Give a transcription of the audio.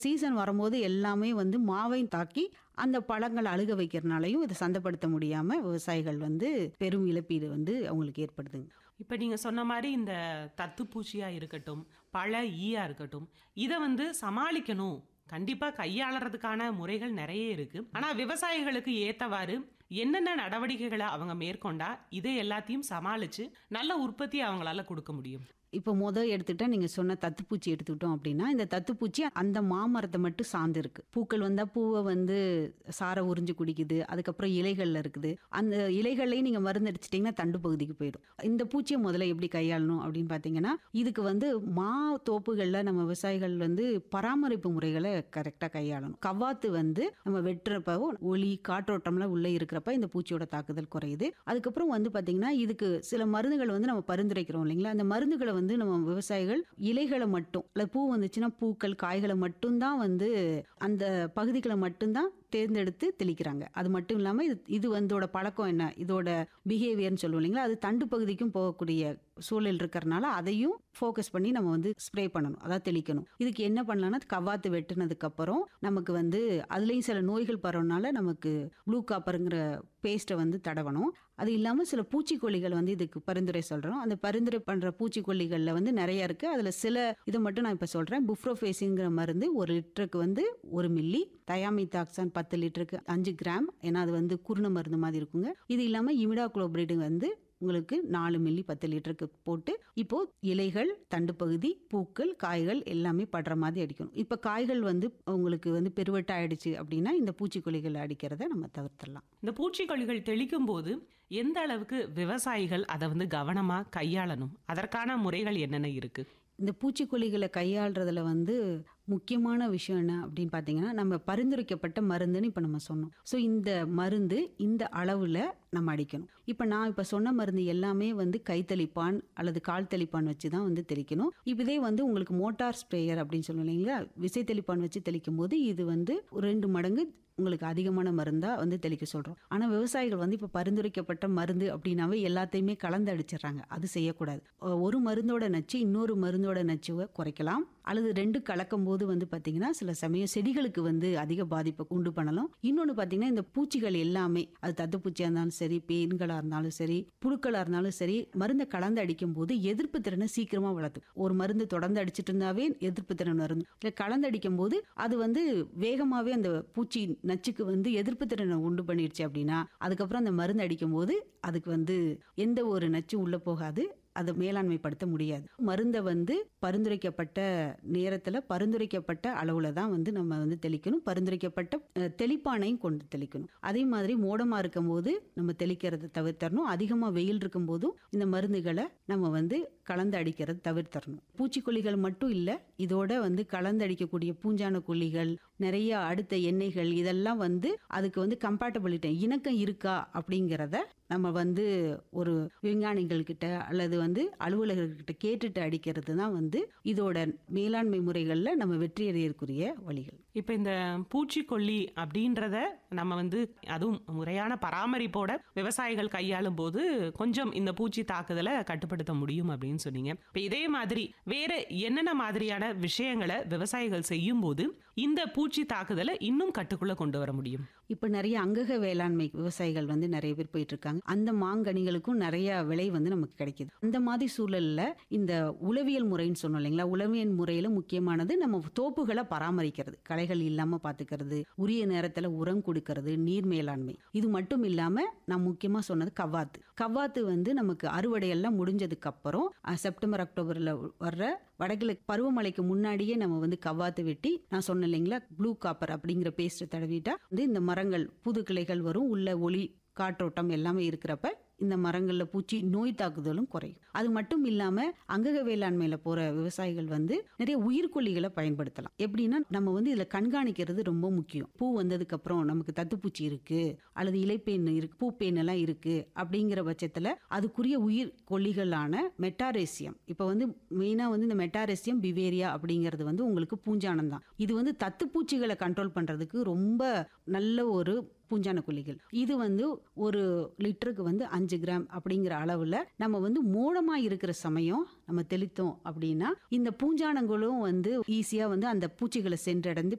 season வரும்போது எல்லாமே வந்து மாவையும் தாக்கி அந்த பழங்கள் அழுக வைக்கிறனாலையும் இதை சந்தைப்படுத்த முடியாம விவசாயிகள் வந்து பெரும் இழப்பீடு வந்து அவங்களுக்கு ஏற்படுதுங்க இப்போ நீங்கள் சொன்ன மாதிரி இந்த தத்துப்பூச்சியாக இருக்கட்டும் பழ ஈயா இருக்கட்டும் இதை வந்து சமாளிக்கணும் கண்டிப்பாக கையாளுறதுக்கான முறைகள் நிறைய இருக்கு ஆனால் விவசாயிகளுக்கு ஏற்றவாறு என்னென்ன நடவடிக்கைகளை அவங்க மேற்கொண்டா இதை எல்லாத்தையும் சமாளித்து நல்ல உற்பத்தி அவங்களால கொடுக்க முடியும் இப்போ முத எடுத்துட்டா நீங்க சொன்ன தத்துப்பூச்சி எடுத்துக்கிட்டோம் அப்படின்னா இந்த தத்துப்பூச்சி அந்த மாமரத்தை மட்டும் சார்ந்து இருக்கு பூக்கள் வந்தா பூவை வந்து சாரை உறிஞ்சு குடிக்குது அதுக்கப்புறம் இலைகள்ல இருக்குது அந்த இலைகள்லையும் நீங்க மருந்து அடிச்சிட்டிங்கன்னா தண்டு பகுதிக்கு போயிடும் இந்த பூச்சியை முதல்ல எப்படி கையாளணும் அப்படின்னு பார்த்தீங்கன்னா இதுக்கு வந்து மா தோப்புகளில் நம்ம விவசாயிகள் வந்து பராமரிப்பு முறைகளை கரெக்டாக கையாளணும் கவாத்து வந்து நம்ம வெட்டுறப்ப ஒளி காற்றோட்டம்லாம் உள்ளே இருக்கிறப்ப இந்த பூச்சியோட தாக்குதல் குறையுது அதுக்கப்புறம் வந்து பார்த்தீங்கன்னா இதுக்கு சில மருந்துகள் வந்து நம்ம பரிந்துரைக்கிறோம் இல்லைங்களா அந்த மருந்துகளை வந்து நம்ம விவசாயிகள் இலைகளை மட்டும் அல்லது பூ வந்துச்சுன்னா பூக்கள் காய்களை மட்டும்தான் வந்து அந்த பகுதிகளை மட்டும்தான் தேர்ந்தெடுத்து தெளிக்கிறாங்க அது மட்டும் இல்லாமல் இது இது வந்தோட பழக்கம் என்ன இதோட பிஹேவியர்னு சொல்லுவோம் இல்லைங்களா அது தண்டு பகுதிக்கும் போகக்கூடிய சூழல் இருக்கிறனால அதையும் ஃபோக்கஸ் பண்ணி நம்ம வந்து ஸ்ப்ரே பண்ணணும் அதாவது தெளிக்கணும் இதுக்கு என்ன பண்ணலாம்னா கவாத்து வெட்டினதுக்கு அப்புறம் நமக்கு வந்து அதுலேயும் சில நோய்கள் பரவனால நமக்கு ப்ளூ காப்பருங்கிற பேஸ்ட்டை வந்து தடவணும் அது இல்லாமல் சில பூச்சிக்கொல்லிகள் வந்து இதுக்கு பரிந்துரை சொல்கிறோம் அந்த பரிந்துரை பண்ணுற பூச்சிக்கொல்லிகளில் வந்து நிறைய இருக்குது அதில் சில இதை மட்டும் நான் இப்போ சொல்கிறேன் புஃப்ரோஃபேஸிங்கிற மருந்து ஒரு லிட்டருக்கு வந்து ஒரு மில்லி தயாமித்தாக்சான் பத்து லிட்டருக்கு அஞ்சு கிராம் ஏன்னா அது வந்து குருண மருந்து மாதிரி இருக்குங்க இது இல்லாமல் இமிடாக்ளோபிரிடு வந்து உங்களுக்கு நாலு மில்லி பத்து லிட்டருக்கு போட்டு இப்போ இலைகள் தண்டு பகுதி பூக்கள் காய்கள் எல்லாமே படுற மாதிரி அடிக்கணும் இப்போ காய்கள் வந்து உங்களுக்கு வந்து பெருவெட்ட ஆயிடுச்சு அப்படின்னா இந்த பூச்சிக்கொல்லிகள் அடிக்கிறத நம்ம தவிர்த்திடலாம் இந்த பூச்சிக்கொல்லிகள் தெளிக்கும் போது எந்த அளவுக்கு விவசாயிகள் அதை வந்து கவனமாக கையாளணும் அதற்கான முறைகள் என்னென்ன இருக்கு இந்த பூச்சிக்கொல்லிகளை கையாளுறதுல வந்து முக்கியமான விஷயம் என்ன அப்படின்னு பார்த்தீங்கன்னா நம்ம பரிந்துரைக்கப்பட்ட மருந்துன்னு இப்போ நம்ம சொன்னோம் ஸோ இந்த மருந்து இந்த அளவில் நம்ம அடிக்கணும் இப்போ நான் இப்போ சொன்ன மருந்து எல்லாமே வந்து கைத்தளிப்பான் அல்லது கால் தெளிப்பான் வச்சு தான் வந்து தெளிக்கணும் இப்போ இதே வந்து உங்களுக்கு மோட்டார் ஸ்ப்ரேயர் அப்படின்னு சொல்லுவோம் இல்லைங்களா விசை தெளிப்பான் வச்சு தெளிக்கும் போது இது வந்து ஒரு ரெண்டு மடங்கு உங்களுக்கு அதிகமான மருந்தாக வந்து தெளிக்க சொல்கிறோம் ஆனால் விவசாயிகள் வந்து இப்போ பரிந்துரைக்கப்பட்ட மருந்து அப்படின்னாவே எல்லாத்தையுமே கலந்து அடிச்சிடுறாங்க அது செய்யக்கூடாது அஹ் ஒரு மருந்தோட நச்சு இன்னொரு மருந்தோட நச்சுவை குறைக்கலாம் அல்லது ரெண்டு கலக்கும் போது வந்து பார்த்தீங்கன்னா சில சமயம் செடிகளுக்கு வந்து அதிக பாதிப்பை உண்டு பண்ணலாம் இன்னொன்று பார்த்தீங்கன்னா இந்த பூச்சிகள் எல்லாமே அது தத்துப்பூச்சியாக இருந்தாலும் சரி பேன்களாக இருந்தாலும் சரி புழுக்களாக இருந்தாலும் சரி மருந்தை கலந்து அடிக்கும் போது எதிர்ப்பு திறனை சீக்கிரமாக வளர்த்து ஒரு மருந்து தொடர்ந்து அடிச்சிட்டு இருந்தாவே எதிர்ப்பு திறன் வரும் இல்லை கலந்து அடிக்கும் போது அது வந்து வேகமாகவே அந்த பூச்சி நச்சுக்கு வந்து எதிர்ப்பு திறனை உண்டு பண்ணிடுச்சு அப்படின்னா அதுக்கப்புறம் அந்த மருந்து அடிக்கும் போது அதுக்கு வந்து எந்த ஒரு நச்சு உள்ளே போகாது அதை மேலாண்மைப்படுத்த முடியாது மருந்தை வந்து பரிந்துரைக்கப்பட்ட நேரத்தில் பரிந்துரைக்கப்பட்ட அளவில் தான் வந்து நம்ம வந்து தெளிக்கணும் பரிந்துரைக்கப்பட்ட அஹ், தெளிப்பானையும் கொண்டு தெளிக்கணும் அதே மாதிரி மோடமாக இருக்கும்போது நம்ம தெளிக்கிறத தவிர்த்தரணும் அதிகமாக வெயில் இருக்கும்போதும் இந்த மருந்துகளை நம்ம வந்து கலந்து அடிக்கிறது தவிர்த்தரணும் பூச்சிக்கொல்லிகள் மட்டும் இல்லை இதோட வந்து கலந்து அடிக்கக்கூடிய பூஞ்சான கொல்லிகள் நிறைய அடுத்த எண்ணெய்கள் இதெல்லாம் வந்து அதுக்கு வந்து கம்பேட்டபிலிட்டி இணக்கம் இருக்கா அப்படிங்கிறத நம்ம வந்து ஒரு விஞ்ஞானிகள் கிட்ட அல்லது வந்து அலுவலகர்கிட்ட கேட்டுட்டு அடிக்கிறது தான் வந்து இதோட மேலாண்மை முறைகளில் நம்ம வெற்றி அடையக்கூடிய வழிகள் இப்போ இந்த பூச்சிக்கொல்லி அப்படின்றத நம்ம வந்து அதுவும் முறையான பராமரிப்போட விவசாயிகள் கையாளும் போது கொஞ்சம் இந்த பூச்சி தாக்குதலை கட்டுப்படுத்த முடியும் அப்படின்னு சொன்னீங்க இப்போ இதே மாதிரி வேற என்னென்ன மாதிரியான விஷயங்களை விவசாயிகள் செய்யும் போது இந்த பூச்சி தாக்குதலை இன்னும் கட்டுக்குள்ள கொண்டு வர முடியும் இப்போ நிறைய அங்கக வேளாண்மை விவசாயிகள் வந்து நிறைய பேர் போயிட்டு இருக்காங்க அந்த மாங்கனிகளுக்கும் நிறைய விலை வந்து நமக்கு கிடைக்குது அந்த மாதிரி சூழல்ல இந்த உளவியல் முறைன்னு சொன்னோம் இல்லைங்களா உளவியல் முறையில முக்கியமானது நம்ம தோப்புகளை பராமரிக்கிறது களைகள் இல்லாம பாத்துக்கிறது உரிய நேரத்துல உரம் கொடுக்கறது நீர் மேலாண்மை இது மட்டும் இல்லாம நான் முக்கியமா சொன்னது கவ்வாத்து கவ்வாத்து வந்து நமக்கு அறுவடை எல்லாம் முடிஞ்சதுக்கு அப்புறம் அஹ், செப்டம்பர் அக்டோபர்ல வர்ற வடகிழக்கு பருவமழைக்கு முன்னாடியே நம்ம வந்து கவ்வாத்து வெட்டி நான் சொன்னேன் இல்லைங்களா ப்ளூ காப்பர் அப்படிங்கிற பேஸ்ட் தடவிட்டா வந்து இந்த மரங்கள் புது கிளைகள் வரும் உள்ள ஒளி காற்றோட்டம் எல்லாமே இருக்கிறப்ப இந்த மரங்கள்ல பூச்சி நோய் தாக்குதலும் குறையும் அது மட்டும் இல்லாம அங்கக வேளாண்மையில போற விவசாயிகள் வந்து நிறைய உயிர்கொல்லிகளை பயன்படுத்தலாம் எப்படின்னா நம்ம வந்து இதுல கண்காணிக்கிறது ரொம்ப முக்கியம் பூ வந்ததுக்கு அப்புறம் நமக்கு தத்துப்பூச்சி இருக்கு அல்லது இலைப்பேன் இருக்கு பூப்பேன் எல்லாம் இருக்கு அப்படிங்கிற பட்சத்துல அதுக்குரிய உயிர் கொல்லிகளான மெட்டாரேசியம் இப்போ வந்து மெயினா வந்து இந்த மெட்டாரேசியம் பிவேரியா அப்படிங்கிறது வந்து உங்களுக்கு பூஞ்சானம் தான் இது வந்து தத்துப்பூச்சிகளை கண்ட்ரோல் பண்றதுக்கு ரொம்ப நல்ல ஒரு பூஞ்சான கொல்லிகள் இது வந்து ஒரு லிட்டருக்கு வந்து அஞ்சு கிராம் அப்படிங்கிற அளவுல நம்ம வந்து மூடமா இருக்கிற சமயம் நம்ம தெளித்தோம் அப்படின்னா இந்த பூஞ்சானங்களும் வந்து ஈஸியா வந்து அந்த பூச்சிகளை சென்றடைந்து